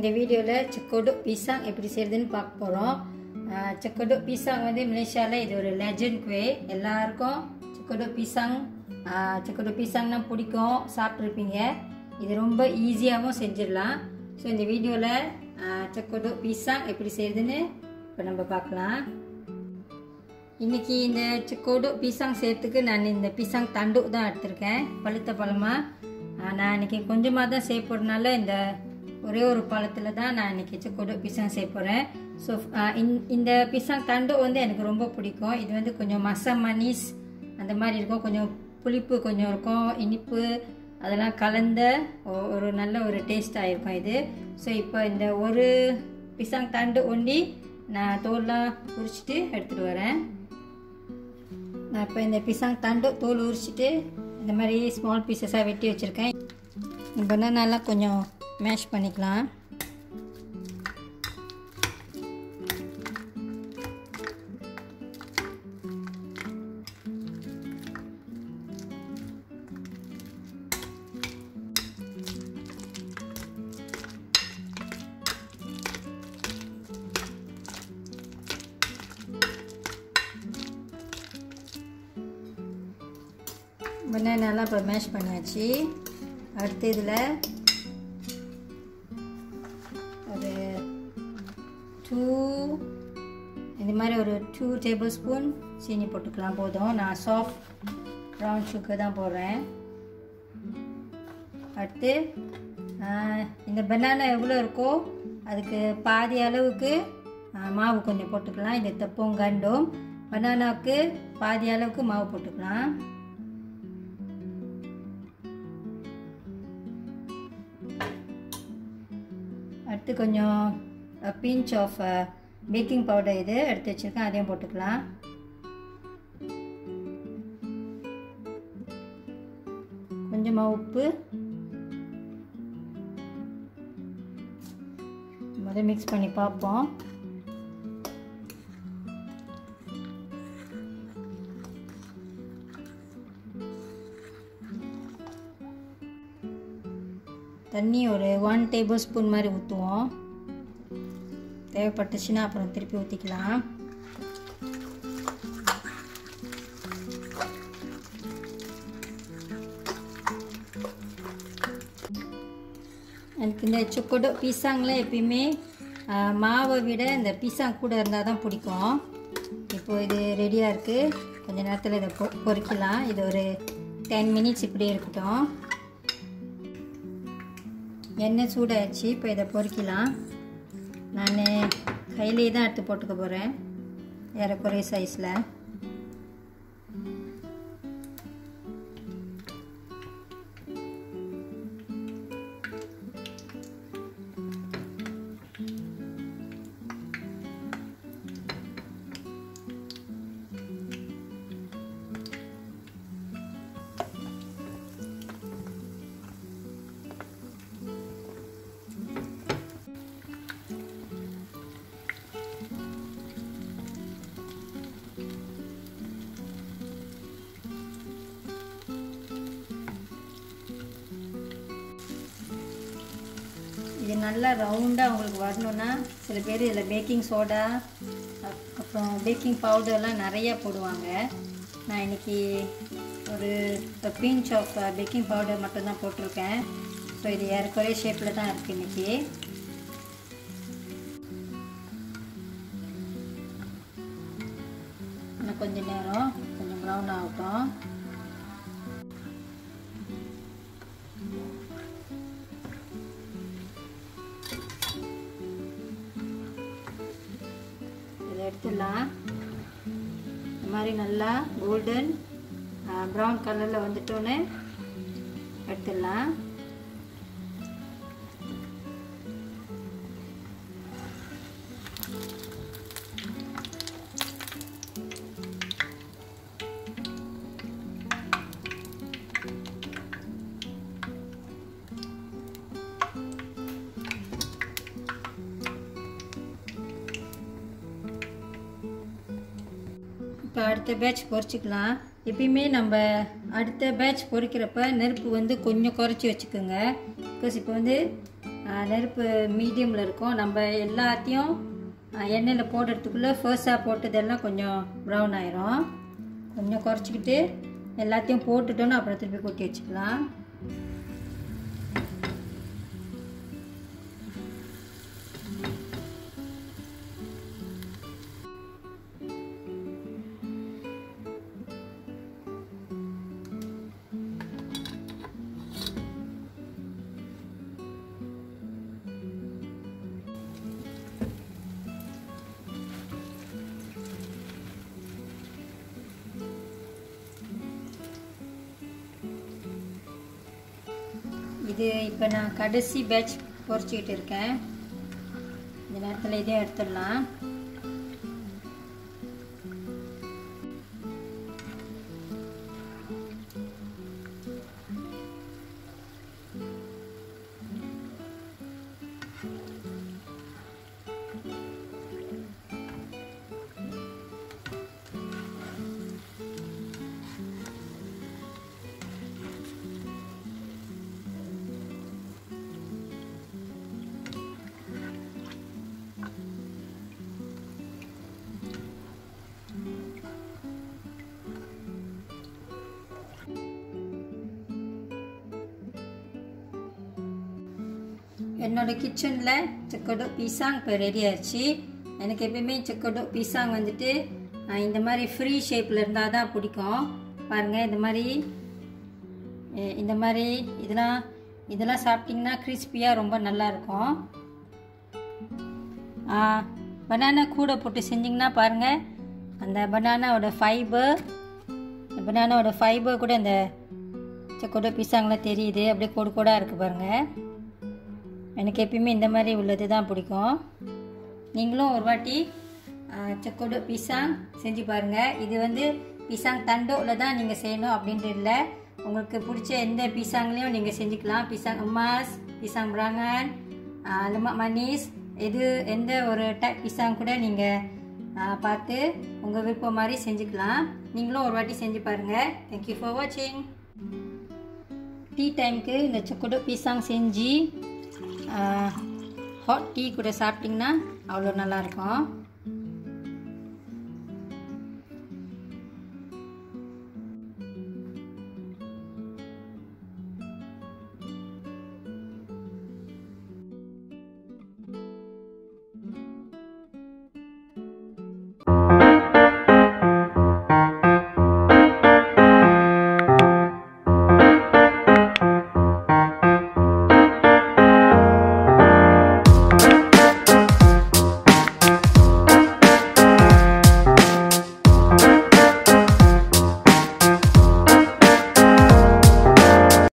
இந்த வீடியோவில் செக்கோடோ பீசாங் எப்படி செய்கிறதுன்னு பார்க்க போகிறோம் செக்கோடோ பீசாங் வந்து மலேசியாவில் இது ஒரு லெஜண்ட் குவே எல்லாருக்கும் செக்கோடோ பீசாங் செக்கோடோ பீசாங்னா பிடிக்கும் சாப்பிட்ருப்பீங்க இது ரொம்ப ஈஸியாகவும் செஞ்சிடலாம் ஸோ இந்த வீடியோவில் செக்கோடோ பீசாங் எப்படி செய்கிறதுன்னு இப்போ நம்ம பார்க்கலாம் இன்னைக்கு இந்த செக்கோடோ பீசாங் செய்யறதுக்கு நான் இந்த பீசாங் தண்டு தான் எடுத்திருக்கேன் பழுத்த பழமாக நான் இன்னைக்கு கொஞ்சமாக தான் செய்ய போகிறதுனால இந்த ஒரே ஒரு பழத்தில் தான் நான் இன்னைக்கு செக்கோடோ பீசாங் செய்ய போகிறேன் ஸோ இந்த பீசாங் தண்டு வந்து எனக்கு ரொம்ப பிடிக்கும் இது வந்து கொஞ்சம் மச மனிஸ் அந்த மாதிரி இருக்கும் கொஞ்சம் புளிப்பு கொஞ்சம் இருக்கும் இனிப்பு அதெல்லாம் கலந்த ஒரு நல்ல ஒரு டேஸ்ட்டாக இருக்கும் இது ஸோ இப்போ இந்த ஒரு பிசாங் தண்டு ஒண்டி நான் தோல்லாம் உரிச்சிட்டு எடுத்துகிட்டு வரேன் நான் இப்போ இந்த பிசாங் தண்டு தோல் உரிச்சிட்டு இந்த மாதிரி ஸ்மால் பீசஸாக வெட்டி வச்சுருக்கேன் பனானாலாம் கொஞ்சம் மேஷ் பண்ணிக்கலாம் பனானாலாம் இப்போ மேஷ் பண்ணியாச்சு அடுத்து இதில் ஒரு டூ இந்த மாதிரி ஒரு டூ டேபிள் ஸ்பூன் சீனி போட்டுக்கலாம் போதும் நான் சாஃப்ட் ப்ரௌன் சுகர் தான் போடுறேன் அடுத்து இந்த பனானா எவ்வளோ இருக்கோ அதுக்கு பாதி அளவுக்கு மாவு கொஞ்சம் போட்டுக்கலாம் இது தப்பும் கண்டும் பனானாவுக்கு பாதி அளவுக்கு மாவு போட்டுக்கலாம் அடுத்து கொஞ்சம் பிஞ்ச் ஆஃப் பேக்கிங் பவுடர் இது எடுத்து வச்சுருக்கேன் அதையும் போட்டுக்கலாம் கொஞ்சமாக உப்பு முதல் மிக்ஸ் பண்ணி பார்ப்போம் தண்ணி ஒரு ஒன் டேபிள் ஸ்பூன் மாதிரி ஊற்றுவோம் தேவைப்பட்டுச்சுன்னா அப்புறம் திருப்பி ஊற்றிக்கலாம் எனக்கு இந்த சொக்கோடோ பீசாங்கில் எப்பயுமே மாவை விட இந்த பீசாங் கூட இருந்தால் தான் பிடிக்கும் இப்போது இது ரெடியாக இருக்குது கொஞ்ச நேரத்தில் இதை பொ பொறிக்கலாம் இது ஒரு டென் மினிட்ஸ் இப்படியே இருக்கட்டும் எண்ணெய் சூடாகிடுச்சு இப்போ இதை பொறிக்கலாம் நான் கையிலே தான் எடுத்து போட்டுக்க போகிறேன் ஏறக்குறைய சைஸில் இது நல்லா ரவுண்டாக உங்களுக்கு வரணுன்னா சில பேர் இதில் பேக்கிங் சோடா அப்புறம் பேக்கிங் பவுடர்லாம் நிறையா போடுவாங்க நான் இன்றைக்கி ஒரு பிஞ்ச் ஆஃப் பேக்கிங் பவுடர் மட்டும்தான் போட்டிருக்கேன் ஸோ இது ஏறக்குறைய ஷேப்பில் தான் இருக்குது இன்றைக்கி இன்னும் கொஞ்சம் நேரம் கொஞ்சம் ப்ரௌன் ஆகட்டும் இதை எடுத்துடலாம் இந்த மாதிரி நல்லா கோல்டன் ப்ரௌன் கலரில் வந்துட்டோன்னு எடுத்துடலாம் இப்போ அடுத்த பேட்ச் பொரிச்சிக்கலாம் எப்பயுமே நம்ம அடுத்த பேட்ச் பொரிக்கிறப்ப நெருப்பு வந்து கொஞ்சம் குறைச்சி வச்சுக்கோங்க பிகாஸ் இப்போ வந்து ஆ, நெருப்பு மீடியமில் இருக்கும் நம்ம எல்லாத்தையும் ஆ, எண்ணெயில் போடுறதுக்குள்ளே ஃபர்ஸ்டாக போட்டதெல்லாம் கொஞ்சம் ப்ரௌன் ஆயிரும் கொஞ்சம் குறைச்சிக்கிட்டு எல்லாத்தையும் போட்டுட்டோன்னு அப்புறம் திருப்பி கொட்டி வச்சுக்கலாம் இது இப்போ நான் கடைசி பேட்ச் பொரிச்சிக்கிட்டு இருக்கேன் இந்த நேரத்தில் இதே எடுத்துடலாம் என்னோட கிச்சனில் செக்கோடோ பீசாங் இப்போ ரெடி ஆயிடுச்சு எனக்கு எப்பயுமே செக்கோடோ பீசாங் வந்துட்டு அஹ், இந்த மாதிரி ஃப்ரீ ஷேப்பில் இருந்தால் தான் பிடிக்கும் பாருங்கள் இந்த மாதிரி அஹ், இந்த மாதிரி இதெல்லாம் இதெல்லாம் சாப்பிட்டிங்கன்னா கிறிஸ்பியாக ரொம்ப நல்லா இருக்கும் பனானா கூட போட்டு செஞ்சிங்கன்னா பாருங்கள் அந்த பனானாவோட ஃபைபர் பனானாவோட ஃபைபர் கூட இந்த செக்கோடோ பீசாங்கெலாம் தெரியுது அப்படியே கோடு கோடாக இருக்குது பாருங்கள் எனக்கு எப்பயுமே இந்த மாதிரி உள்ளது தான் பிடிக்கும் நீங்களும் ஒரு வாட்டி செக்கோடோ பிசாங் செஞ்சு பாருங்கள் இது வந்து பிசாங் தண்டோவில் தான் நீங்கள் செய்யணும் அப்படின்ட்டு இல்லை உங்களுக்கு பிடிச்ச எந்த பிசாங்லேயும் நீங்கள் செஞ்சுக்கலாம் பிசாங் அம்மாஸ் பிசாங் பிராங்கன் லெமக் மனீஸ் எது எந்த ஒரு டைப் பிசாங் கூட நீங்கள் பார்த்து உங்கள் விருப்பம் மாதிரி செஞ்சுக்கலாம் நீங்களும் ஒரு வாட்டி செஞ்சு பாருங்கள் தேங்க்யூ ஃபார் வாட்சிங் டீ டைமுக்கு இந்த சொக்கோடோ பீசாங் செஞ்சு ஹாட் டீ கூட சாப்பிட்டிங்கன்னா அவ்வளோ நல்லாயிருக்கும்